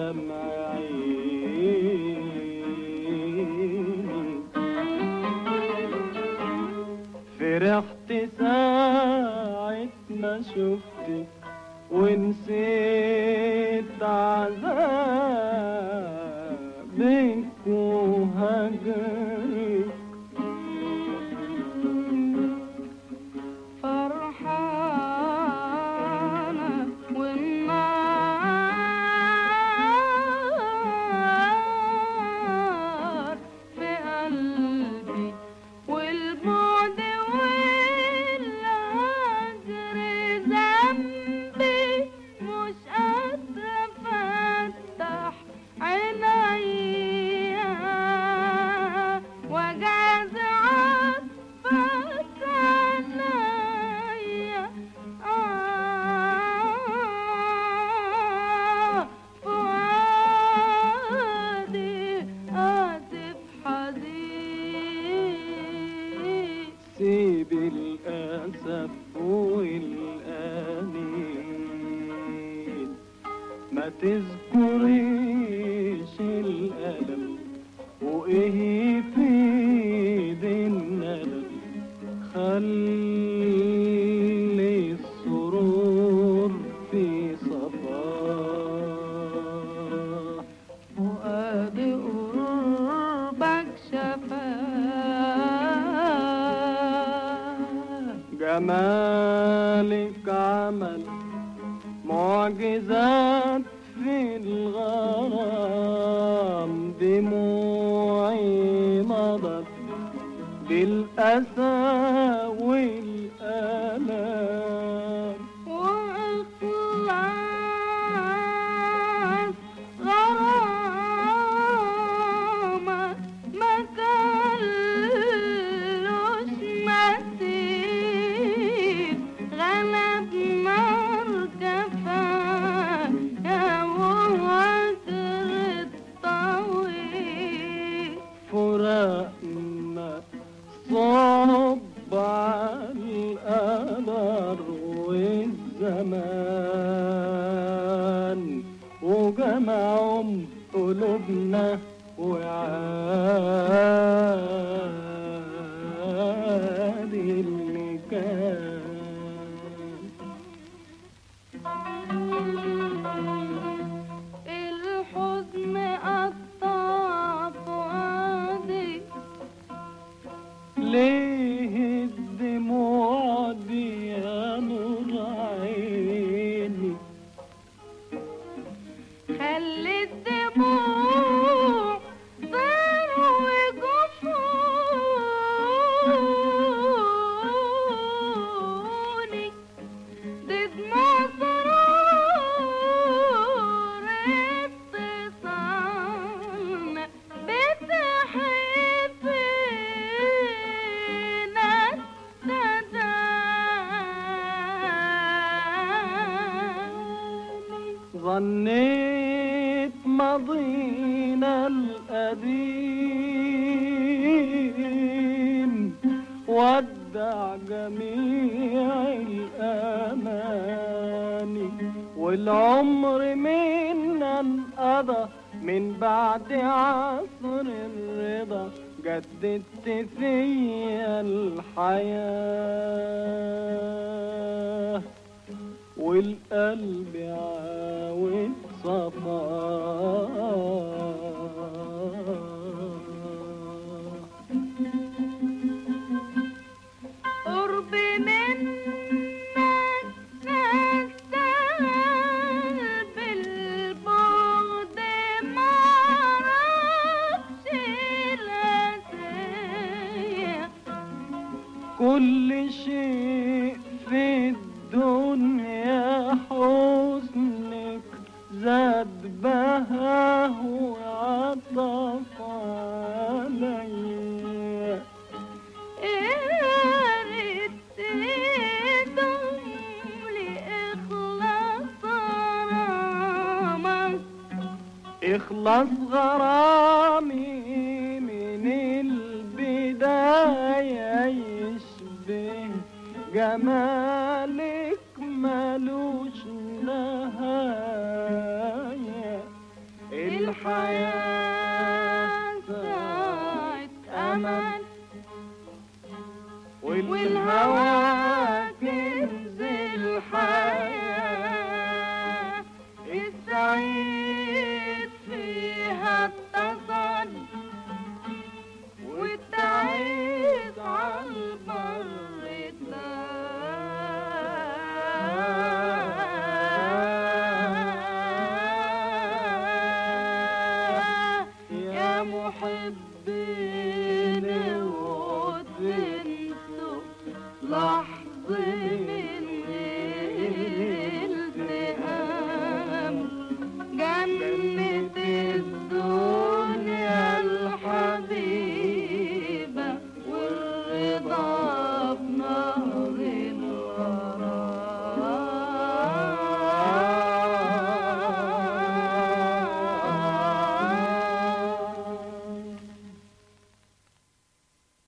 دمع عيني فرحت ساعة ما شفتك ونسيت عذابك وهجرك فرحانة والنار في قلبي والبعد والهجر ذنبي مش قادرة أفتح عينيا وجعت عطفك عليا آه فؤادي آسف حزين سيب الأسف والأنين ما تذكريش الألم وإيه في الندم خلي السرور في صفاه فؤادي قربك شفاه جمالك عمل معجزات في الغرام دموعي مضت بالأسى والآلام وإخلاص غرامك ما كلوش مثيل غلب مركفة يا وهجر الطويل فراقنا صعب على القدر والزمان وجمعهم قلوبنا وعاد اللي كان الحزن قطع فؤادي ليه الدموع دي يا نور عيني خلي الدموع ضر وجفوني دي دموع سرور اتصالنا بتحبنا تداني ظنيت ماضينا القديم ودع جميع الأماني والعمر منا انقضى من بعد عصر الرضا جددت فيا الحياه والقلب عاود صفاه قرب منك نستاهل بالبعد معرفش الأسية كل شيء في الدنيا حسنك زاد بهاه وعطف عليا يا ريت تدوم لي إخلاص غرامك اخلص غرامي من البداية يشبه جمالك ملوش نهاية لحظة من